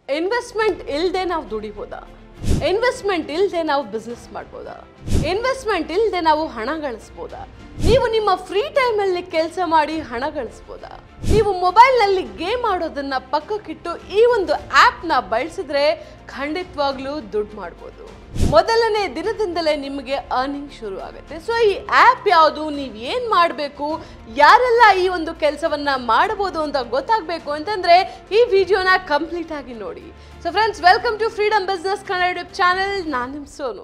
investment ಇಲ್ಲದೆ ನಾವು ದುಡಿಬೋದಾ investment ಇಲ್ಲದೆ ನಾವು ಬಿಸ್ನೆಸ್ ಮಾಡ್ಬೋದಾ ಇನ್ವೆಸ್ಟ್ಮೆಂಟ್ ಇಲ್ಲದೆ ನಾವು ಹಣ ಗಳಿಸ್ಬೋದಾ ನೀವು ನಿಮ್ಮ ಫ್ರೀ ಟೈಮಲ್ಲಿ ಕೆಲಸ ಮಾಡಿ ಹಣ ಗಳಿಸ್ಬೋದಾ ನೀವು ಮೊಬೈಲ್ನಲ್ಲಿ ಗೇಮ್ ಆಡೋದನ್ನ ಪಕ್ಕಕ್ಕಿಟ್ಟು ಈ ಒಂದು ಆ್ಯಪ್ನ ಬಳಸಿದ್ರೆ ಖಂಡಿತವಾಗ್ಲೂ ದುಡ್ಡು ಮಾಡ್ಬೋದು ಮೊದಲನೇ ದಿನದಿಂದಲೇ ನಿಮಗೆ ಅರ್ನಿಂಗ್ ಶುರು ಆಗುತ್ತೆ ಸೊ ಈ ಆ್ಯಪ್ ಯಾವುದು ನೀವು ಏನು ಮಾಡಬೇಕು ಯಾರೆಲ್ಲ ಈ ಒಂದು ಕೆಲಸವನ್ನ ಮಾಡಬಹುದು ಅಂತ ಗೊತ್ತಾಗಬೇಕು ಅಂತಂದ್ರೆ ಈ ವಿಡಿಯೋನ ಕಂಪ್ಲೀಟ್ ಆಗಿ ನೋಡಿ so friends welcome to freedom business Kannada YouTube channel ನಾನು ನಿಮ್ ಸೋನು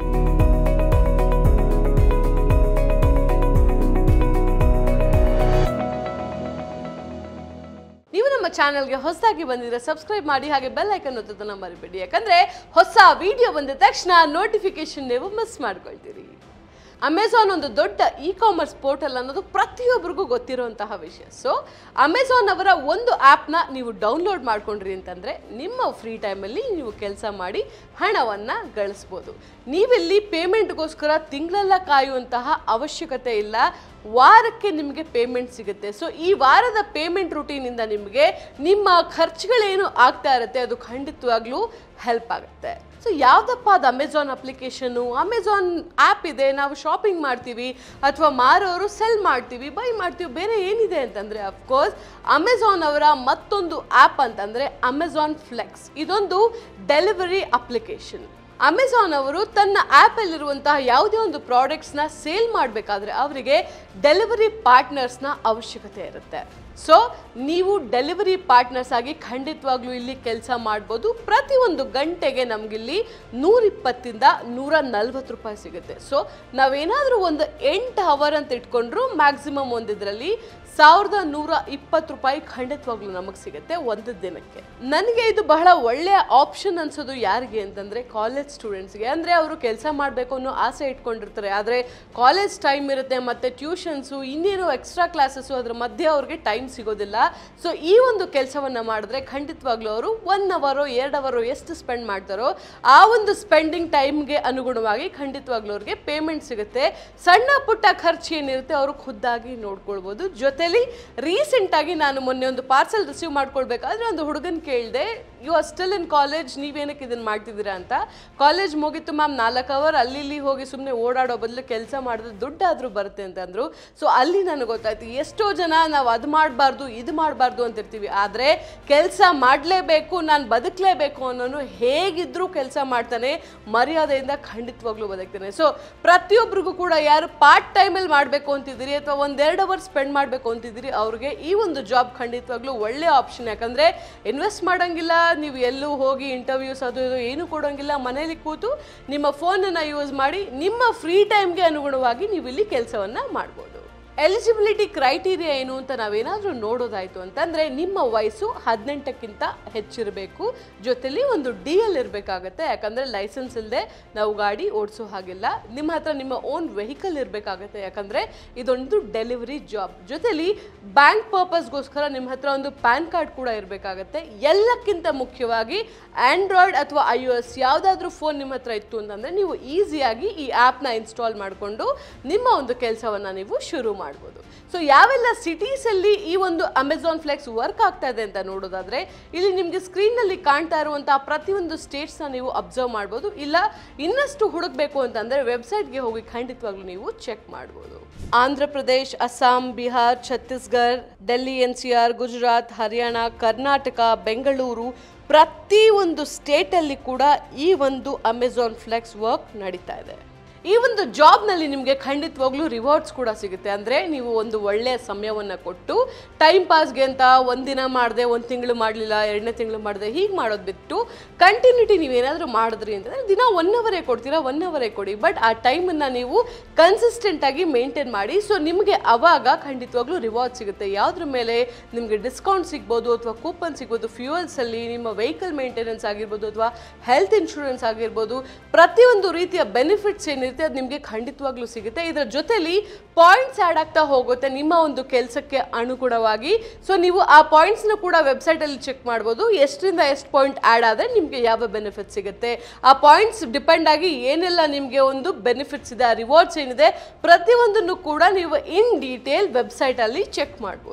ನೀವು ನಮ್ಮ ಚಾನೆಲ್ಗೆ ಹೊಸದಾಗಿ ಬಂದಿದ್ರೆ ಸಬ್ಸ್ಕ್ರೈಬ್ ಮಾಡಿ ಹಾಗೆ ಬೆಲ್ ಐಕನ್ ಒತ್ತೋದನ್ನ ಮರಿಬೇಡಿ ಯಾಕಂದ್ರೆ ಹೊಸ ವಿಡಿಯೋ ಬಂದ ತಕ್ಷಣ ನೋಟಿಫಿಕೇಶನ್ ನೀವು ಮಿಸ್ ಮಾಡ್ಕೊಳ್ತೀರಿ ಅಮೆಝಾನ್ ಒಂದು ದೊಡ್ಡ ಇ ಕಾಮರ್ಸ್ ಪೋರ್ಟಲ್ ಅನ್ನೋದು ಪ್ರತಿಯೊಬ್ಬರಿಗೂ ಗೊತ್ತಿರುವಂತಹ ವಿಷಯ ಸೊ ಅಮೆಝಾನ್ ಅವರ ಒಂದು ಆ್ಯಪ್ನ ನೀವು ಡೌನ್ಲೋಡ್ ಮಾಡ್ಕೊಂಡ್ರಿ ಅಂತಂದರೆ ನಿಮ್ಮ ಫ್ರೀ ಟೈಮಲ್ಲಿ ನೀವು ಕೆಲಸ ಮಾಡಿ ಹಣವನ್ನು ಗಳಿಸ್ಬೋದು ನೀವಿಲ್ಲಿ ಪೇಮೆಂಟ್ಗೋಸ್ಕರ ತಿಂಗಳೆಲ್ಲ ಕಾಯುವಂತಹ ಅವಶ್ಯಕತೆ ಇಲ್ಲ ವಾರಕ್ಕೆ ನಿಮಗೆ ಪೇಮೆಂಟ್ ಸಿಗುತ್ತೆ ಸೊ ಈ ವಾರದ ಪೇಮೆಂಟ್ ರುಟೀನಿಂದ ನಿಮಗೆ ನಿಮ್ಮ ಖರ್ಚುಗಳೇನು ಆಗ್ತಾ ಇರುತ್ತೆ ಅದು ಖಂಡಿತವಾಗ್ಲೂ ಹೆಲ್ಪ್ ಆಗುತ್ತೆ ಸೊ ಯಾವುದಪ್ಪ ಅದು ಅಮೆಝಾನ್ ಅಪ್ಲಿಕೇಶನ್ನು ಅಮೆಝಾನ್ ಆ್ಯಪ್ ಇದೆ ನಾವು ಶಾಪಿಂಗ್ ಮಾಡ್ತೀವಿ ಅಥವಾ ಮಾರೋರು ಸೆಲ್ ಮಾಡ್ತೀವಿ ಬೈ ಮಾಡ್ತೀವಿ ಬೇರೆ ಏನಿದೆ ಅಂತಂದರೆ ಅಫ್ಕೋರ್ಸ್ ಅಮೆಝಾನ್ ಅವರ ಮತ್ತೊಂದು ಆ್ಯಪ್ ಅಂತಂದರೆ ಅಮೆಝಾನ್ ಫ್ಲೆಕ್ಸ್ ಇದೊಂದು ಡೆಲಿವರಿ ಅಪ್ಲಿಕೇಶನ್ ಅಮೆಝಾನ್ ಅವರು ತನ್ನ ಆ್ಯಪಲ್ಲಿರುವಂತಹ ಯಾವುದೇ ಒಂದು ಪ್ರಾಡಕ್ಟ್ಸ್ನ ಸೇಲ್ ಮಾಡಬೇಕಾದ್ರೆ ಅವರಿಗೆ ಡೆಲಿವರಿ ಪಾರ್ಟ್ನರ್ಸ್ನ ಅವಶ್ಯಕತೆ ಇರುತ್ತೆ ಸೊ ನೀವು ಡೆಲಿವರಿ ಪಾರ್ಟ್ನರ್ಸ್ ಆಗಿ ಖಂಡಿತವಾಗ್ಲೂ ಇಲ್ಲಿ ಕೆಲಸ ಮಾಡ್ಬೋದು ಪ್ರತಿಯೊಂದು ಗಂಟೆಗೆ ನಮಗಿಲ್ಲಿ ನೂರಿಪ್ಪತ್ತಿಂದ ನೂರ ನಲ್ವತ್ತು ರೂಪಾಯಿ ಸಿಗುತ್ತೆ ಸೊ ನಾವೇನಾದರೂ ಒಂದು ಎಂಟು ಅವರ್ ಅಂತ ಇಟ್ಕೊಂಡ್ರು ಮ್ಯಾಕ್ಸಿಮಮ್ ಒಂದಿದ್ರಲ್ಲಿ ಸಾವಿರದ ನೂರ ಇಪ್ಪತ್ತು ರೂಪಾಯಿ ಖಂಡಿತವಾಗ್ಲೂ ನಮಗೆ ಸಿಗುತ್ತೆ ಒಂದು ದಿನಕ್ಕೆ ನನಗೆ ಇದು ಬಹಳ ಒಳ್ಳೆಯ ಆಪ್ಷನ್ ಅನ್ಸೋದು ಯಾರಿಗೆ ಅಂತಂದರೆ ಕಾಲೇಜ್ ಸ್ಟೂಡೆಂಟ್ಸ್ಗೆ ಅಂದರೆ ಅವರು ಕೆಲಸ ಮಾಡಬೇಕು ಅನ್ನೋ ಆಸೆ ಇಟ್ಕೊಂಡಿರ್ತಾರೆ ಆದರೆ ಕಾಲೇಜ್ ಟೈಮ್ ಇರುತ್ತೆ ಮತ್ತು ಟ್ಯೂಷನ್ಸು ಇನ್ನೇನು ಎಕ್ಸ್ಟ್ರಾ ಕ್ಲಾಸಸ್ಸು ಅದ್ರ ಮಧ್ಯೆ ಅವ್ರಿಗೆ ಟೈಮ್ ಸಿಗೋದಿಲ್ಲ ಸೊ ಈ ಒಂದು ಕೆಲಸವನ್ನು ಮಾಡಿದ್ರೆ ಖಂಡಿತವಾಗ್ಲೂ ಅವರು ಒನ್ ಅವರೋ ಎರಡು ಅವರೋ ಎಷ್ಟು ಸ್ಪೆಂಡ್ ಮಾಡ್ತಾರೋ ಆ ಒಂದು ಸ್ಪೆಂಡಿಂಗ್ ಟೈಮ್ಗೆ ಅನುಗುಣವಾಗಿ ಖಂಡಿತವಾಗ್ಲೂ ಅವ್ರಿಗೆ ಪೇಮೆಂಟ್ ಸಿಗುತ್ತೆ ಸಣ್ಣ ಪುಟ್ಟ ಖರ್ಚು ಏನಿರುತ್ತೆ ಅವರು ಖುದ್ದಾಗಿ ನೋಡ್ಕೊಳ್ಬೋದು ಜೊತೆಲಿ ರೀಸೆಂಟಾಗಿ ನಾನು ಮೊನ್ನೆ ಒಂದು ಪಾರ್ಸಲ್ ರಿಸೀವ್ ಮಾಡ್ಕೊಳ್ಬೇಕಾದ್ರೆ ಒಂದು ಹುಡುಗನ್ ಕೇಳಿದೆ you are still in college ನೀವೇನಕ್ಕೆ ಇದನ್ನು ಮಾಡ್ತಿದ್ದೀರಾ ಅಂತ ಕಾಲೇಜ್ ಮುಗೀತು ಮ್ಯಾಮ್ ನಾಲ್ಕು ಅವರ್ ಅಲ್ಲಿ ಇಲ್ಲಿ ಹೋಗಿ ಸುಮ್ಮನೆ ಓಡಾಡೋ ಬದಲು ಕೆಲಸ ಮಾಡಿದ್ರೆ ದುಡ್ಡಾದರೂ ಬರುತ್ತೆ ಅಂತಂದರು ಸೊ ಅಲ್ಲಿ ನನಗೆ ಗೊತ್ತಾಯ್ತು ಎಷ್ಟೋ ಜನ ನಾವು ಅದು ಮಾಡಬಾರ್ದು ಇದು ಮಾಡಬಾರ್ದು ಅಂತಿರ್ತೀವಿ ಆದರೆ ಕೆಲಸ ಮಾಡಲೇಬೇಕು ನಾನು ಬದುಕಲೇಬೇಕು ಅನ್ನೋನು ಹೇಗಿದ್ರೂ ಕೆಲಸ ಮಾಡ್ತಾನೆ ಮರ್ಯಾದೆಯಿಂದ ಖಂಡಿತವಾಗ್ಲೂ ಬದುಕ್ತಾನೆ ಸೊ ಪ್ರತಿಯೊಬ್ಬರಿಗೂ ಕೂಡ ಯಾರು ಪಾರ್ಟ್ ಟೈಮಲ್ಲಿ ಮಾಡಬೇಕು ಅಂತಿದ್ದೀರಿ ಅಥವಾ ಒಂದೆರಡು ಅವರ್ ಸ್ಪೆಂಡ್ ಮಾಡಬೇಕು ಅಂತಿದ್ದೀರಿ ಅವ್ರಿಗೆ ಈ ಒಂದು ಜಾಬ್ ಖಂಡಿತವಾಗ್ಲೂ ಒಳ್ಳೆ ಆಪ್ಷನ್ ಯಾಕಂದರೆ ಇನ್ವೆಸ್ಟ್ ಮಾಡೋಂಗಿಲ್ಲ ನೀವು ಎಲ್ಲೂ ಹೋಗಿ ಇಂಟರ್ವ್ಯೂಸ್ ಅದು ಇದು ಏನು ಕೊಡೋಂಗಿಲ್ಲ ಮನೇಲಿ ಕೂತು ನಿಮ್ಮ ಫೋನನ್ನು ಯೂಸ್ ಮಾಡಿ ನಿಮ್ಮ ಫ್ರೀ ಟೈಮ್ಗೆ ಅನುಗುಣವಾಗಿ ನೀವು ಇಲ್ಲಿ ಕೆಲಸವನ್ನು ಮಾಡ್ಬೋದು ಎಲಿಜಿಬಿಲಿಟಿ ಕ್ರೈಟೀರಿಯಾ ಏನು ಅಂತ ನಾವೇನಾದರೂ ನೋಡೋದಾಯಿತು ಅಂತಂದರೆ ನಿಮ್ಮ ವಯಸ್ಸು ಹದಿನೆಂಟಕ್ಕಿಂತ ಹೆಚ್ಚಿರಬೇಕು ಜೊತೆಲಿ ಒಂದು ಡಿ ಎಲ್ ಇರಬೇಕಾಗತ್ತೆ ಯಾಕಂದರೆ ಲೈಸೆನ್ಸ್ ಇಲ್ಲದೆ ನಾವು ಗಾಡಿ ಓಡಿಸೋ ಹಾಗಿಲ್ಲ ನಿಮ್ಮ ಹತ್ರ ನಿಮ್ಮ ಓನ್ ವೆಹಿಕಲ್ ಇರಬೇಕಾಗತ್ತೆ ಯಾಕಂದರೆ ಇದೊಂದು ಡೆಲಿವರಿ ಜಾಬ್ ಜೊತೆಲಿ ಬ್ಯಾಂಕ್ ಪರ್ಪಸ್ಗೋಸ್ಕರ ನಿಮ್ಮ ಹತ್ರ ಒಂದು ಪ್ಯಾನ್ ಕಾರ್ಡ್ ಕೂಡ ಇರಬೇಕಾಗತ್ತೆ ಎಲ್ಲಕ್ಕಿಂತ ಮುಖ್ಯವಾಗಿ ಆ್ಯಂಡ್ರಾಯ್ಡ್ ಅಥವಾ ಐ ಒ ಎಸ್ ಯಾವುದಾದ್ರೂ ಫೋನ್ ನಿಮ್ಮ ಹತ್ರ ಇತ್ತು ಅಂತಂದರೆ ನೀವು ಈಸಿಯಾಗಿ ಈ ಆ್ಯಪ್ನ ಇನ್ಸ್ಟಾಲ್ ಮಾಡಿಕೊಂಡು ನಿಮ್ಮ ಒಂದು ಕೆಲಸವನ್ನು ನೀವು ಶುರು ಮಾಡ್ಬೋದು ಸೊ ಯಾವೆಲ್ಲ ಸಿಟೀಸಲ್ಲಿ ಈ ಒಂದು ಅಮೆಝಾನ್ ಫ್ಲೆಕ್ಸ್ ವರ್ಕ್ ಆಗ್ತಾ ಇದೆ ಅಂತ ನೋಡೋದಾದ್ರೆ ಇಲ್ಲಿ ನಿಮಗೆ ಸ್ಕ್ರೀನ್ನಲ್ಲಿ ಕಾಣ್ತಾ ಇರುವಂತಹ ಪ್ರತಿಯೊಂದು ಸ್ಟೇಟ್ಸ್ನ ನೀವು ಅಬ್ಸರ್ವ್ ಮಾಡ್ಬೋದು ಇಲ್ಲ ಇನ್ನಷ್ಟು ಹುಡುಕ್ಬೇಕು ಅಂತಂದರೆ ವೆಬ್ಸೈಟ್ಗೆ ಹೋಗಿ ಖಂಡಿತವಾಗ್ಲೂ ನೀವು ಚೆಕ್ ಮಾಡ್ಬೋದು Andhra Pradesh Assam Bihar Chhattisgarh Delhi N C R Gujarat Haryana Karnataka Bengaluru ಪ್ರತಿ ಒಂದು ಸ್ಟೇಟಲ್ಲಿ ಕೂಡ ಈ ಒಂದು ಅಮೆಝಾನ್ ಫ್ಲೆಕ್ಸ್ ವರ್ಕ್ ನಡೀತಾ ಇದೆ ಈ ಒಂದು ಜಾಬ್ನಲ್ಲಿ ನಿಮಗೆ ಖಂಡಿತವಾಗ್ಲೂ ರಿವಾರ್ಡ್ಸ್ ಕೂಡ ಸಿಗುತ್ತೆ ಅಂದರೆ ನೀವು ಒಂದು ಒಳ್ಳೆಯ ಸಮಯವನ್ನು ಕೊಟ್ಟು ಟೈಮ್ ಪಾಸ್ಗೆ ಅಂತ ಒಂದಿನ ಮಾಡಿದೆ ಒಂದು ತಿಂಗಳು ಮಾಡಲಿಲ್ಲ ಎರಡನೇ ತಿಂಗಳು ಮಾಡಿದೆ ಹೀಗೆ ಮಾಡೋದು ಬಿಟ್ಟು ಕಂಟಿನ್ಯೂಟಿ ನೀವೇನಾದರೂ ಮಾಡಿದ್ರಿ ಅಂತಂದರೆ ದಿನ ಒನ್ ಅವರೇ ಕೊಡ್ತೀರಾ ಒನ್ ಅವರೇ ಕೊಡಿ ಬಟ್ ಆ ಟೈಮನ್ನು ನೀವು ಕನ್ಸಿಸ್ಟೆಂಟಾಗಿ ಮೇಂಟೈನ್ ಮಾಡಿ ಸೊ ನಿಮಗೆ ಅವಾಗ ಖಂಡಿತವಾಗ್ಲೂ ರಿವಾರ್ಡ್ ಸಿಗುತ್ತೆ ಯಾವುದ್ರ ಮೇಲೆ ನಿಮಗೆ ಡಿಸ್ಕೌಂಟ್ ಸಿಗ್ಬೋದು ಅಥವಾ ಕೂಪನ್ ಸಿಗ್ಬೋದು ಫ್ಯೂಯಲ್ಸಲ್ಲಿ ನಿಮ್ಮ ವೆಹಿಕಲ್ ಮೇಂಟೆನೆನ್ಸ್ ಆಗಿರ್ಬೋದು ಅಥವಾ ಹೆಲ್ತ್ ಇನ್ಶೂರೆನ್ಸ್ ಆಗಿರ್ಬೋದು ಪ್ರತಿಯೊಂದು ರೀತಿಯ ಬೆನಿಫಿಟ್ಸ್ ಏನಿರುತ್ತೆ ಅದು ನಿಮಗೆ ಖಂಡಿತವಾಗ್ಲೂ ಸಿಗುತ್ತೆ ಇದರ ಜೊತೆಲಿ ಪಾಯಿಂಟ್ಸ್ ಆ್ಯಡ್ ಆಗ್ತಾ ಹೋಗುತ್ತೆ ನಿಮ್ಮ ಒಂದು ಕೆಲಸಕ್ಕೆ ಅನುಗುಣವಾಗಿ ಸೊ ನೀವು ಆ ಪಾಯಿಂಟ್ಸ್ನ ಕೂಡ ವೆಬ್ಸೈಟಲ್ಲಿ ಚೆಕ್ ಮಾಡ್ಬೋದು ಎಷ್ಟರಿಂದ ಎಷ್ಟು ಪಾಯಿಂಟ್ ಆ್ಯಡ್ ಆದರೆ ನಿಮಗೆ ಯಾವ ಬೆನಿಫಿಟ್ ಸಿಗುತ್ತೆ ಆ ಪಾಯಿಂಟ್ಸ್ ಡಿಪೆಂಡ್ ಆಗಿ ಏನೆಲ್ಲ ನಿಮಗೆ ಒಂದು ಬೆನಿಫಿಟ್ಸ್ ಇದೆ ಆ ರಿವಾರ್ಡ್ಸ್ ಏನಿದೆ ಪ್ರತಿಯೊಂದನ್ನು ಕೂಡ ನೀವು ಇನ್ ಡೀಟೇಲ್ ವೆಬ್ಸೈಟಲ್ಲಿ ಚೆಕ್ ಮಾಡ್ಬೋದು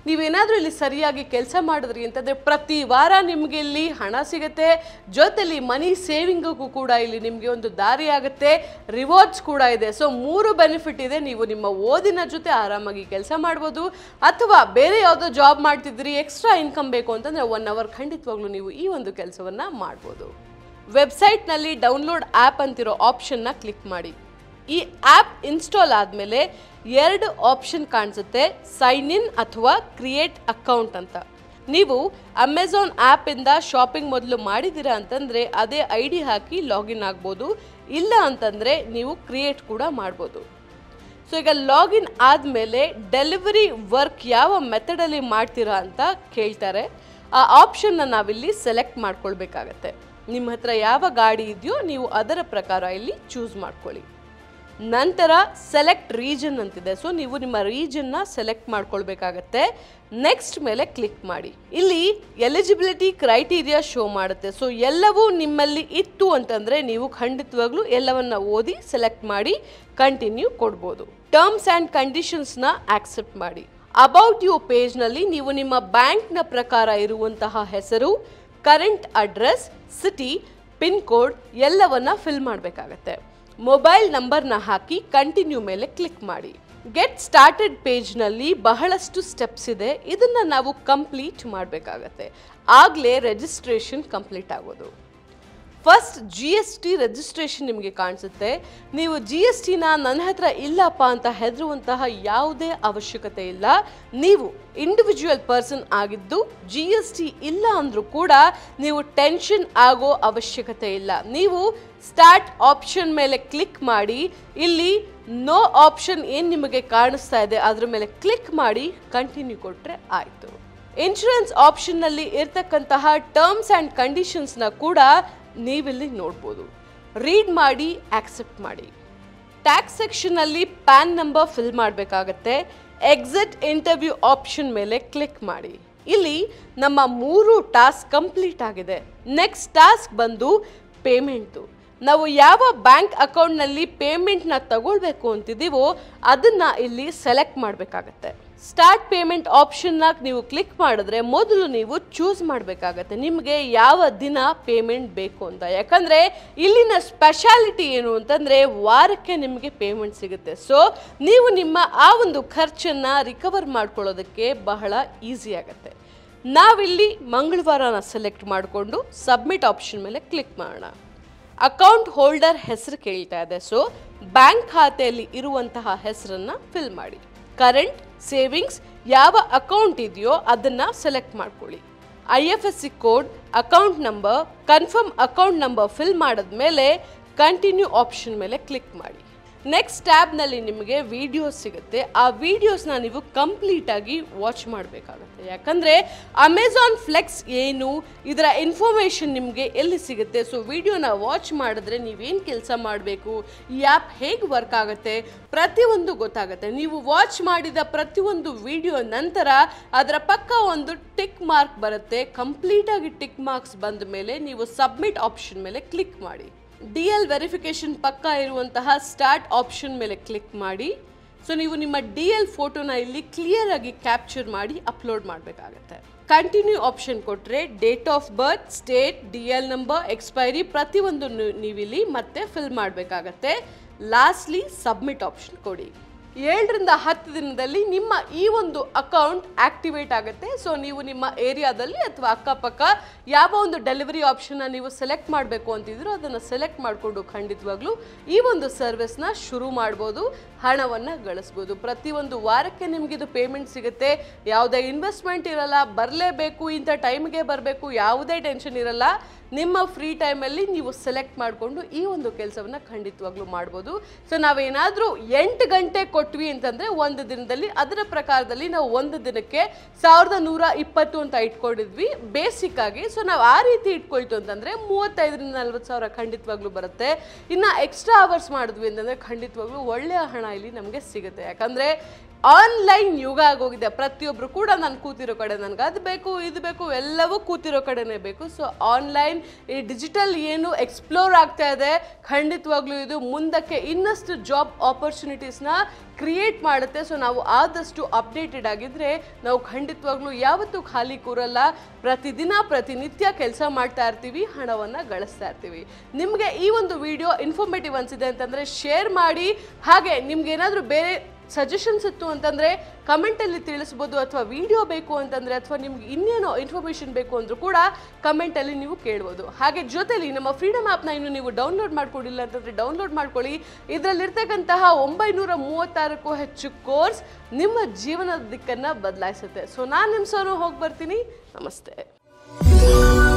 ನೀವೇನಾದರೂ ಇಲ್ಲಿ ಸರಿಯಾಗಿ ಕೆಲಸ ಮಾಡಿದ್ರಿ ಅಂತಂದರೆ ಪ್ರತಿ ವಾರ ನಿಮಗೆ ಇಲ್ಲಿ ಹಣ ಸಿಗುತ್ತೆ ಜೊತೆಲಿ ಮನಿ ಸೇವಿಂಗಿಗೂ ಕೂಡ ಇಲ್ಲಿ ನಿಮಗೆ ಒಂದು ದಾರಿ ಆಗುತ್ತೆ ರಿವಾರ್ಡ್ಸ್ ಕೂಡ ಇದೆ ಸೊ ಮೂರು ಬೆನಿಫಿಟ್ ಇದೆ ನೀವು ನಿಮ್ಮ ಓದಿನ ಜೊತೆ ಆರಾಮಾಗಿ ಕೆಲಸ ಮಾಡ್ಬೋದು ಅಥವಾ ಬೇರೆ ಯಾವುದೋ ಜಾಬ್ ಮಾಡ್ತಿದ್ರಿ ಎಕ್ಸ್ಟ್ರಾ ಇನ್ಕಮ್ ಬೇಕು ಅಂತಂದರೆ ಒನ್ ಅವರ್ ಖಂಡಿತವಾಗ್ಲೂ ನೀವು ಈ ಒಂದು ಕೆಲಸವನ್ನು ಮಾಡ್ಬೋದು ವೆಬ್ಸೈಟ್ನಲ್ಲಿ ಡೌನ್ಲೋಡ್ ಆ್ಯಪ್ ಅಂತಿರೋ ಆಪ್ಷನ್ನ ಕ್ಲಿಕ್ ಮಾಡಿ ಈ ಆ್ಯಪ್ ಇನ್ಸ್ಟಾಲ್ ಆದಮೇಲೆ ಎರಡು ಆಪ್ಷನ್ ಕಾಣಿಸುತ್ತೆ ಸೈನ್ ಇನ್ ಅಥವಾ ಕ್ರಿಯೇಟ್ ಅಕೌಂಟ್ ಅಂತ ನೀವು ಅಮೆಝಾನ್ ಆ್ಯಪಿಂದ ಶಾಪಿಂಗ್ ಮೊದಲು ಮಾಡಿದ್ದೀರಾ ಅಂತಂದರೆ ಅದೇ ಐ ಡಿ ಹಾಕಿ ಲಾಗಿನ್ ಆಗ್ಬೋದು ಇಲ್ಲ ಅಂತಂದರೆ ನೀವು ಕ್ರಿಯೇಟ್ ಕೂಡ ಮಾಡ್ಬೋದು ಸೊ ಈಗ ಲಾಗಿನ್ ಆದಮೇಲೆ ಡೆಲಿವರಿ ವರ್ಕ್ ಯಾವ ಮೆಥಡಲ್ಲಿ ಮಾಡ್ತೀರಾ ಅಂತ ಕೇಳ್ತಾರೆ ಆ ಆಪ್ಷನ್ನ ನಾವಿಲ್ಲಿ ಸೆಲೆಕ್ಟ್ ಮಾಡ್ಕೊಳ್ಬೇಕಾಗತ್ತೆ ನಿಮ್ಮ ಹತ್ರ ಯಾವ ಗಾಡಿ ಇದೆಯೋ ನೀವು ಅದರ ಪ್ರಕಾರ ಇಲ್ಲಿ ಚೂಸ್ ಮಾಡ್ಕೊಳ್ಳಿ ನಂತರ ಸೆಲೆಕ್ಟ್ ರೀಜನ್ ಅಂತಿದೆ ಸೊ ನೀವು ನಿಮ್ಮ ರೀಜನ್ನ ಸೆಲೆಕ್ಟ್ ಮಾಡ್ಕೊಳ್ಬೇಕಾಗತ್ತೆ ನೆಕ್ಸ್ಟ್ ಮೇಲೆ ಕ್ಲಿಕ್ ಮಾಡಿ ಇಲ್ಲಿ ಎಲಿಜಿಬಿಲಿಟಿ ಕ್ರೈಟೀರಿಯಾ ಶೋ ಮಾಡುತ್ತೆ ಸೊ ಎಲ್ಲವೂ ನಿಮ್ಮಲ್ಲಿ ಇತ್ತು ಅಂತಂದರೆ ನೀವು ಖಂಡಿತವಾಗ್ಲೂ ಎಲ್ಲವನ್ನ ಓದಿ ಸೆಲೆಕ್ಟ್ ಮಾಡಿ ಕಂಟಿನ್ಯೂ ಕೊಡ್ಬೋದು ಟರ್ಮ್ಸ್ ಆ್ಯಂಡ್ ಕಂಡೀಷನ್ಸ್ನ ಆಕ್ಸೆಪ್ಟ್ ಮಾಡಿ ಅಬೌಟ್ ಯು ಪೇಜ್ನಲ್ಲಿ ನೀವು ನಿಮ್ಮ ಬ್ಯಾಂಕ್ನ ಪ್ರಕಾರ ಇರುವಂತಹ ಹೆಸರು current address city pin code ಎಲ್ಲವನ್ನ ಫಿಲ್ ಮಾಡಬೇಕಾಗತ್ತೆ ಮೊಬೈಲ್ ನಂಬರ್ನ ಹಾಕಿ ಕಂಟಿನ್ಯೂ ಮೇಲೆ ಕ್ಲಿಕ್ ಮಾಡಿ ಗೆಟ್ ಸ್ಟಾರ್ಟೆಡ್ ಪೇಜ್ನಲ್ಲಿ ಬಹಳಷ್ಟು ಸ್ಟೆಪ್ಸ್ ಇದೆ ಇದನ್ನು ನಾವು ಕಂಪ್ಲೀಟ್ ಮಾಡಬೇಕಾಗತ್ತೆ ಆಗಲೇ ರಿಜಿಸ್ಟ್ರೇಷನ್ ಕಂಪ್ಲೀಟ್ ಆಗೋದು first G S T registration ನಿಮಗೆ ಕಾಣಿಸುತ್ತೆ ನೀವು ಜಿ ಎಸ್ ಟಿನ ನನ್ನ ಹತ್ರ ಇಲ್ಲಪ್ಪ ಅಂತ ಹೆದರುವಂತಹ ಯಾವುದೇ ಅವಶ್ಯಕತೆ ಇಲ್ಲ ನೀವು ಇಂಡಿವಿಜುವಲ್ ಪರ್ಸನ್ ಆಗಿದ್ದು ಜಿ ಎಸ್ ಟಿ ಇಲ್ಲ ಅಂದರೂ ಕೂಡ ನೀವು ಟೆನ್ಷನ್ ಆಗೋ ಅವಶ್ಯಕತೆ ಇಲ್ಲ ನೀವು ಸ್ಟಾರ್ಟ್ ಆಪ್ಷನ್ ಮೇಲೆ ಕ್ಲಿಕ್ ಮಾಡಿ ಇಲ್ಲಿ ನೋ ಆಪ್ಷನ್ ಏನು ನಿಮಗೆ ಕಾಣಿಸ್ತಾ ಇದೆ ಅದ್ರ ಮೇಲೆ ಕ್ಲಿಕ್ ಮಾಡಿ ಕಂಟಿನ್ಯೂ ಕೊಟ್ಟರೆ ಆಯಿತು ಇನ್ಶೂರೆನ್ಸ್ ಆಪ್ಷನ್ನಲ್ಲಿ ಇರ್ತಕ್ಕಂತಹ ಟರ್ಮ್ಸ್ ಆ್ಯಂಡ್ ಕಂಡೀಷನ್ಸ್ನ ಕೂಡ ನೀವಿಲ್ಲಿ ನೋಡ್ಬೋದು ರೀಡ್ ಮಾಡಿ ಆಕ್ಸೆಪ್ಟ್ ಮಾಡಿ ಟ್ಯಾಕ್ಸ್ ಸೆಕ್ಷನಲ್ಲಿ ಪ್ಯಾನ್ ನಂಬರ್ ಫಿಲ್ ಮಾಡಬೇಕಾಗತ್ತೆ ಎಕ್ಸಿಟ್ ಇಂಟರ್ವ್ಯೂ ಆಪ್ಷನ್ ಮೇಲೆ ಕ್ಲಿಕ್ ಮಾಡಿ ಇಲ್ಲಿ ನಮ್ಮ ಮೂರು ಟಾಸ್ಕ್ ಕಂಪ್ಲೀಟ್ ಆಗಿದೆ ನೆಕ್ಸ್ಟ್ ಟಾಸ್ಕ್ ಬಂದು ಪೇಮೆಂಟು ನಾವು ಯಾವ ಬ್ಯಾಂಕ್ ಅಕೌಂಟ್ನಲ್ಲಿ ಪೇಮೆಂಟ್ನ ತಗೊಳ್ಬೇಕು ಅಂತಿದ್ದೀವೋ ಅದನ್ನು ಇಲ್ಲಿ ಸೆಲೆಕ್ಟ್ ಮಾಡಬೇಕಾಗತ್ತೆ ಸ್ಟಾರ್ಟ್ ಪೇಮೆಂಟ್ ಆಪ್ಷನ್ನ ನೀವು ಕ್ಲಿಕ್ ಮಾಡಿದ್ರೆ ಮೊದಲು ನೀವು ಚೂಸ್ ಮಾಡಬೇಕಾಗತ್ತೆ ನಿಮಗೆ ಯಾವ ದಿನ ಪೇಮೆಂಟ್ ಬೇಕು ಅಂತ ಯಾಕಂದರೆ ಇಲ್ಲಿನ ಸ್ಪೆಷಾಲಿಟಿ ಏನು ಅಂತಂದರೆ ವಾರಕ್ಕೆ ನಿಮಗೆ ಪೇಮೆಂಟ್ ಸಿಗುತ್ತೆ ಸೊ ನೀವು ನಿಮ್ಮ ಆ ಒಂದು ಖರ್ಚನ್ನು ರಿಕವರ್ ಮಾಡ್ಕೊಳ್ಳೋದಕ್ಕೆ ಬಹಳ ಈಸಿ ಆಗುತ್ತೆ ನಾವಿಲ್ಲಿ ಮಂಗಳವಾರನ ಸೆಲೆಕ್ಟ್ ಮಾಡಿಕೊಂಡು ಸಬ್ಮಿಟ್ ಆಪ್ಷನ್ ಮೇಲೆ ಕ್ಲಿಕ್ ಮಾಡೋಣ ಅಕೌಂಟ್ ಹೋಲ್ಡರ್ ಹೆಸರು ಕೇಳ್ತಾ ಇದೆ ಸೊ ಬ್ಯಾಂಕ್ ಖಾತೆಯಲ್ಲಿ ಇರುವಂತಹ ಹೆಸರನ್ನ ಫಿಲ್ ಮಾಡಿ ಕರೆಂಟ್ ಸೇವಿಂಗ್ಸ್ ಯಾವ ಅಕೌಂಟ್ ಇದೆಯೋ ಅದನ್ನ ಸೆಲೆಕ್ಟ್ ಮಾಡ್ಕೊಳ್ಳಿ I F S C code account number confirm account number fill ಮಾಡಿದ್ಮೇಲೆ ಕಂಟಿನ್ಯೂ ಆಪ್ಷನ್ ಮೇಲೆ ಕ್ಲಿಕ್ ಮಾಡಿ ನೆಕ್ಸ್ಟ್ ಟ್ಯಾಬ್ನಲ್ಲಿ ನಿಮಗೆ ವಿಡಿಯೋಸ್ ಸಿಗುತ್ತೆ ಆ ವಿಡಿಯೋಸ್ನ ನೀವು ಕಂಪ್ಲೀಟಾಗಿ ವಾಚ್ ಮಾಡಬೇಕಾಗುತ್ತೆ ಯಾಕಂದರೆ ಅಮೆಝಾನ್ ಫ್ಲೆಕ್ಸ್ ಏನು ಇದರ ಇನ್ಫಾರ್ಮೇಷನ್ ನಿಮಗೆ ಎಲ್ಲಿ ಸಿಗುತ್ತೆ ಸೊ ವಿಡಿಯೋನ ವಾಚ್ ಮಾಡಿದ್ರೆ ನೀವೇನು ಕೆಲಸ ಮಾಡಬೇಕು ಈ ಆ್ಯಪ್ ಹೇಗೆ ವರ್ಕ್ ಆಗುತ್ತೆ ಪ್ರತಿಯೊಂದು ಗೊತ್ತಾಗುತ್ತೆ ನೀವು ವಾಚ್ ಮಾಡಿದ ಪ್ರತಿಯೊಂದು ವಿಡಿಯೋ ನಂತರ ಅದರ ಪಕ್ಕ ಒಂದು ಟಿಕ್ ಮಾರ್ಕ್ ಬರುತ್ತೆ ಕಂಪ್ಲೀಟಾಗಿ ಟಿಕ್ ಮಾರ್ಕ್ಸ್ ಬಂದ ಮೇಲೆ ನೀವು ಸಬ್ಮಿಟ್ ಆಪ್ಷನ್ ಮೇಲೆ ಕ್ಲಿಕ್ ಮಾಡಿ ಡಿ ಎಲ್ ವೆರಿಫಿಕೇಶನ್ ಪಕ್ಕ ಇರುವಂತಹ ಸ್ಟಾರ್ಟ್ ಆಪ್ಷನ್ ಮೇಲೆ ಕ್ಲಿಕ್ ಮಾಡಿ ಸೊ ನೀವು ನಿಮ್ಮ ಡಿ ಎಲ್ ಫೋಟೋನ ಇಲ್ಲಿ ಕ್ಲಿಯರ್ ಆಗಿ ಕ್ಯಾಪ್ಚರ್ ಮಾಡಿ ಅಪ್ಲೋಡ್ ಮಾಡಬೇಕಾಗತ್ತೆ ಕಂಟಿನ್ಯೂ ಆಪ್ಷನ್ ಕೊಟ್ಟರೆ date of birth state D L number expiry ಪ್ರತಿಯೊಂದು ನೀವಿಲ್ಲಿ ಮತ್ತೆ ಫಿಲ್ ಮಾಡಬೇಕಾಗತ್ತೆ ಲಾಸ್ಟ್ಲಿ ಸಬ್ಮಿಟ್ ಆಪ್ಷನ್ ಕೊಡಿ ಏಳರಿಂದ ಹತ್ತು ದಿನದಲ್ಲಿ ನಿಮ್ಮ ಈ ಒಂದು ಅಕೌಂಟ್ ಆಕ್ಟಿವೇಟ್ ಆಗುತ್ತೆ ಸೊ ನೀವು ನಿಮ್ಮ ಏರಿಯಾದಲ್ಲಿ ಅಥವಾ ಅಕ್ಕಪಕ್ಕ ಯಾವ ಒಂದು ಡೆಲಿವರಿ ಆಪ್ಷನ್ನ ನೀವು ಸೆಲೆಕ್ಟ್ ಮಾಡಬೇಕು ಅಂತಿದ್ರು ಅದನ್ನು ಸೆಲೆಕ್ಟ್ ಮಾಡಿಕೊಂಡು ಖಂಡಿತವಾಗ್ಲೂ ಈ ಒಂದು ಸರ್ವಿಸ್ನ ಶುರು ಮಾಡ್ಬೋದು ಹಣವನ್ನು ಗಳಿಸ್ಬೋದು ಪ್ರತಿಯೊಂದು ವಾರಕ್ಕೆ ನಿಮಗೆ ಇದು ಪೇಮೆಂಟ್ ಸಿಗುತ್ತೆ ಯಾವುದೇ ಇನ್ವೆಸ್ಟ್ಮೆಂಟ್ ಇರಲ್ಲ ಬರಲೇಬೇಕು ಇಂಥ ಟೈಮ್ಗೆ ಬರಬೇಕು ಯಾವುದೇ ಟೆನ್ಷನ್ ಇರಲ್ಲ ನಿಮ್ಮ ಫ್ರೀ ಟೈಮಲ್ಲಿ ನೀವು ಸೆಲೆಕ್ಟ್ ಮಾಡಿಕೊಂಡು ಈ ಒಂದು ಕೆಲಸವನ್ನು ಖಂಡಿತವಾಗ್ಲೂ ಮಾಡ್ಬೋದು ಸೊ ನಾವೇನಾದರೂ ಎಂಟು ಗಂಟೆ ಕೊಟ್ವಿ ಅಂತಂದರೆ ಒಂದು ದಿನದಲ್ಲಿ ಅದರ ಪ್ರಕಾರದಲ್ಲಿ ನಾವು ಒಂದು ದಿನಕ್ಕೆ ಸಾವಿರದ ನೂರ ಇಪ್ಪತ್ತು ಅಂತ ಇಟ್ಕೊಂಡಿದ್ವಿ ಬೇಸಿಕ್ ಆಗಿ ಸೊ ನಾವು ಆ ರೀತಿ ಇಟ್ಕೊಳ್ತು ಅಂತಂದರೆ ಮೂವತ್ತೈದರಿಂದ ನಲ್ವತ್ತು ಸಾವಿರ ಖಂಡಿತವಾಗ್ಲೂ ಬರುತ್ತೆ ಇನ್ನು ಎಕ್ಸ್ಟ್ರಾ ಅವರ್ಸ್ ಮಾಡಿದ್ವಿ ಅಂತಂದರೆ ಖಂಡಿತವಾಗ್ಲೂ ಒಳ್ಳೆಯ ಹಣ ಇಲ್ಲಿ ನಮಗೆ ಸಿಗುತ್ತೆ ಯಾಕಂದರೆ ಆನ್ಲೈನ್ ಯುಗ ಆಗೋಗಿದೆ ಪ್ರತಿಯೊಬ್ರು ಕೂಡ ನಾನು ಕೂತಿರೋ ಕಡೆ ನನಗೆ ಅದು ಬೇಕು ಇದು ಬೇಕು ಎಲ್ಲವೂ ಕೂತಿರೋ ಕಡೆನೇ ಬೇಕು ಸೊ ಆನ್ಲೈನ್ ಈ ಡಿಜಿಟಲ್ ಏನು ಎಕ್ಸ್ಪ್ಲೋರ್ ಆಗ್ತಾ ಇದೆ ಖಂಡಿತವಾಗ್ಲೂ ಇದು ಮುಂದಕ್ಕೆ ಇನ್ನಷ್ಟು ಜಾಬ್ ಆಪರ್ಚುನಿಟೀಸ್ನ ಕ್ರಿಯೇಟ್ ಮಾಡುತ್ತೆ ಸೊ ನಾವು ಆದಷ್ಟು ಅಪ್ಡೇಟೆಡ್ ಆಗಿದ್ರೆ ನಾವು ಖಂಡಿತವಾಗ್ಲೂ ಯಾವತ್ತೂ ಖಾಲಿ ಕೂರಲ್ಲ ಪ್ರತಿದಿನ ಪ್ರತಿನಿತ್ಯ ಕೆಲಸ ಮಾಡ್ತಾ ಇರ್ತೀವಿ ಹಣವನ್ನು ಗಳಿಸ್ತಾ ಇರ್ತೀವಿ ನಿಮಗೆ ಈ ಒಂದು ವಿಡಿಯೋ ಇನ್ಫಾರ್ಮೇಟಿವ್ ಅನ್ಸಿದೆ ಅಂತಂದರೆ ಶೇರ್ ಮಾಡಿ ಹಾಗೆ ನಿಮ್ಗೆ ಏನಾದರೂ ಬೇರೆ ಸಜೆಷನ್ಸ್ ಇತ್ತು ಅಂತಂದರೆ ಕಮೆಂಟಲ್ಲಿ ತಿಳಿಸ್ಬೋದು ಅಥವಾ ವಿಡಿಯೋ ಬೇಕು ಅಂತಂದರೆ ಅಥವಾ ನಿಮ್ಗೆ ಇನ್ನೇನೋ ಇನ್ಫಾರ್ಮೇಷನ್ ಬೇಕು ಅಂದರೂ ಕೂಡ ಕಮೆಂಟಲ್ಲಿ ನೀವು ಕೇಳ್ಬೋದು ಹಾಗೆ ಜೊತೆಲಿ ನಮ್ಮ ಫ್ರೀಡಮ್ ಆ್ಯಪ್ನ ಇನ್ನು ನೀವು ಡೌನ್ಲೋಡ್ ಮಾಡ್ಕೊಂಡಿಲ್ಲ ಅಂತಂದರೆ ಡೌನ್ಲೋಡ್ ಮಾಡ್ಕೊಳ್ಳಿ ಇದರಲ್ಲಿರ್ತಕ್ಕಂತಹ ಒಂಬೈನೂರ ಮೂವತ್ತಾರಕ್ಕೂ ಹೆಚ್ಚು ಕೋರ್ಸ್ ನಿಮ್ಮ ಜೀವನದ ದಿಕ್ಕನ್ನು ಬದಲಾಯಿಸುತ್ತೆ ಸೊ ನಾನು ನಿಮ್ಮ ಸೋನು ಹೋಗಿ ಬರ್ತೀನಿ ನಮಸ್ತೆ